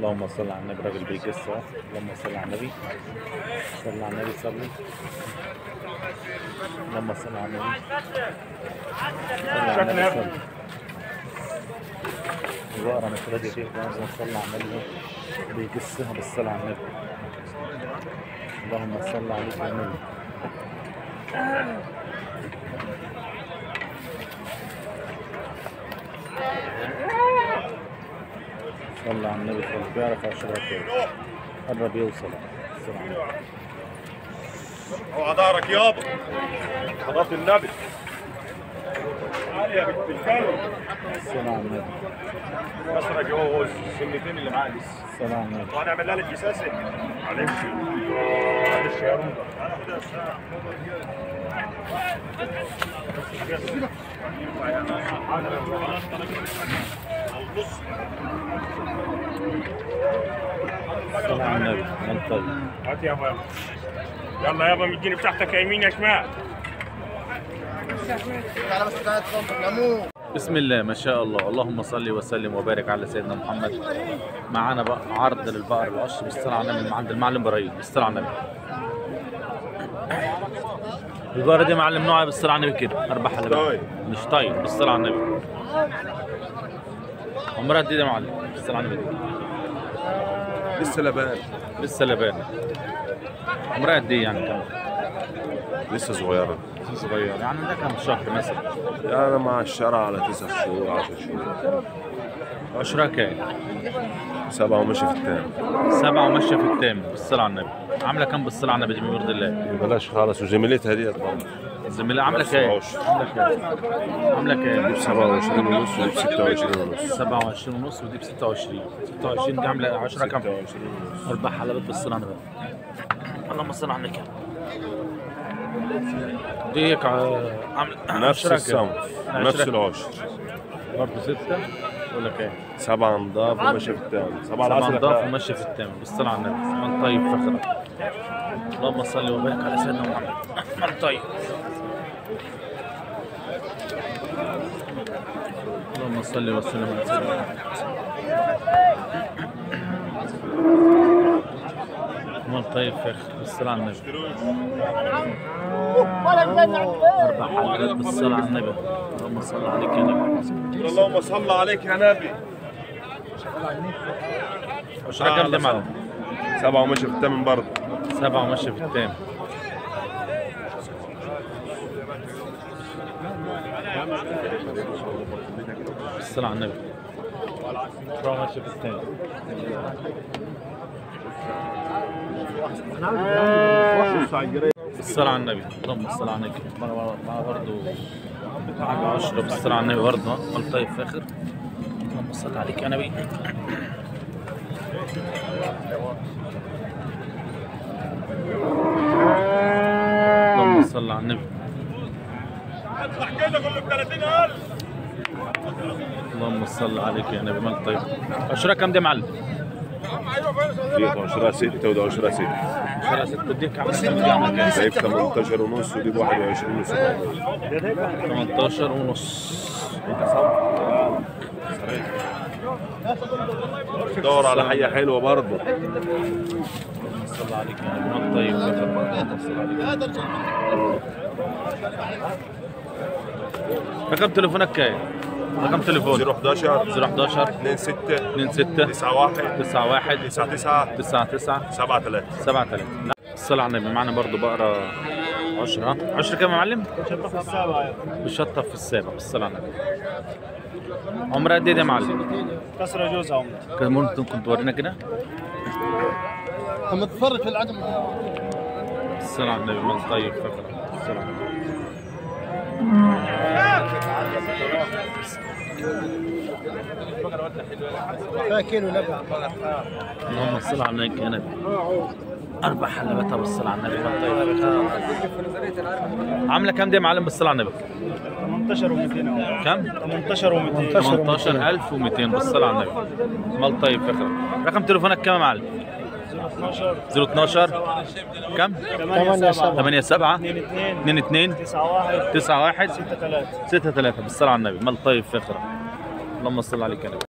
اللهم صل على النبي راجل بيقص اهو اللهم صل على النبي صل على النبي صلي اللهم صل على النبي صل على النبي صلي البقرة مش راضية فيه اللهم صل على النبي بيقصها بالصلاة على النبي اللهم صل عليك يا نبي صلى على النبي صلى بيعرف اشرف كويس قرب يوصل السلام عليكم اوعى ظهرك يابا صلاة النبي تعالي يا بنت الكلب السلام على النبي اسرق هو السنتين اللي معاه لسه السلام على النبي وهنعمل لها الجساسة معلش معلش يا روضة السلام على النبي من طيب هات يابا يلا يابا مديني بتاعتك يمين يا شمال بسم الله ما شاء الله اللهم صل وسلم وبارك على سيدنا محمد معانا بقى عرض للبقر القش بالصلاة على النبي عند المعلم ابراهيم بالصلاة على النبي البقرة دي معلم نوعها بالصلاة على النبي كده أربع حلقات طيب. مش طيب بالصلاة على النبي عمرها قد ايه يا معلم بالصلاة على النبي لسه لبان لسه لبان عمرها قد ايه يعني كم لسه صغيرة صغير يعني ده كم شهر مثلا يعني أنا مع الشرع على تسع شهور عشر شهور عشرة كام سبعة وماشي في التاني سبعة وماشية في التام بالصلاة على النبي عاملة كام بالصلاة على النبي دي بيرضي الله بلاش خالص وزميلتها ديت برضه الزميلة عاملة كام؟ عاملة كام؟ عاملة كام؟ سبعة وعشرين ونص ودي بستة وعشرين ونص 27 ونص ودي ب 26 26 دي عاملة 10 كام؟ ستة وعشرين ونص أربع حلبات بالصلاة على النبي اللهم صل على النبي دي هيك ع- عاملة نفس 10 كام؟ الصنف نفس عشرة. العشر برضه ستة ولا كام؟ سبعة نضاف وماشي في التاني سبعة سبعة العسل نضاف وماشي في التام بالصلاة على النبي من طيب فخرة اللهم صل وبارك على سيدنا محمد من طيب اللهم صل وسلم على سيدنا محمد من طيب فخر بالصلاة على النبي أربع حلقات بالصلاة على النبي اللهم صل عليك يا نبي اللهم صل عليك يا نبي عشرة كام ده معلم؟ سبعة وماشي في الثامن برضه سبعة وماشية في التام الصلاة على النبي سبعة ماشية في التام الصلاة على النبي اللهم صل على النبي مع مع برضه حاجة عشرة بالصلاة على النبي برضه قال طيب فاخر اللهم صل عليك يا نبي اللهم صل على النبي اطلع كده كله ب 30000 اللهم صل عليك يا نبي مال طيب عشرة كام دي معلم؟ ديت عشرة ستة وده عشرة ستة عشرة ست بديك عاملة كام دي عاملة كام؟ شايف 18 ونص ودي ب 21 ونص 18 ونص دور على حية حلوة برضه اللهم صل عليك يا نبي مال طيب اللهم صل عليك رقم تليفونك كام؟ رقم تليفون 011 011 2 6 2 6 9 1 9 1 9 9 9 9 7 3 7 3 الصلاة على النبي معنا برضو بقرة 10 10 كام يا معلم؟ بشطة في السابع بالصلاة على النبي عمرها قد ايه ده يا معلم؟ كسر جوزها عمري كان ممكن كنت تورينا كده؟ لما تتفرج في العدم الصلاة على النبي من طيب فكرة الصلاة على النبي فيها كيلو لبن اللهم صل على النبي يا نبي أربع حلباتها بالصلاة على النبي من طيب فكرة عاملة كام دي يا معلم بالصلاة على النبي؟ 18 و200 كام؟ 18 و200 18200 بالصلاة على النبي مال طيب فكرة رقم تليفونك كام يا معلم؟ 12 012 كم؟ 8 7 8 7 2 2 2 2 9 1 9 1 6 3 6 3 بالصلاة على النبي مال طيب فخرة اللهم صل عليك يا نبي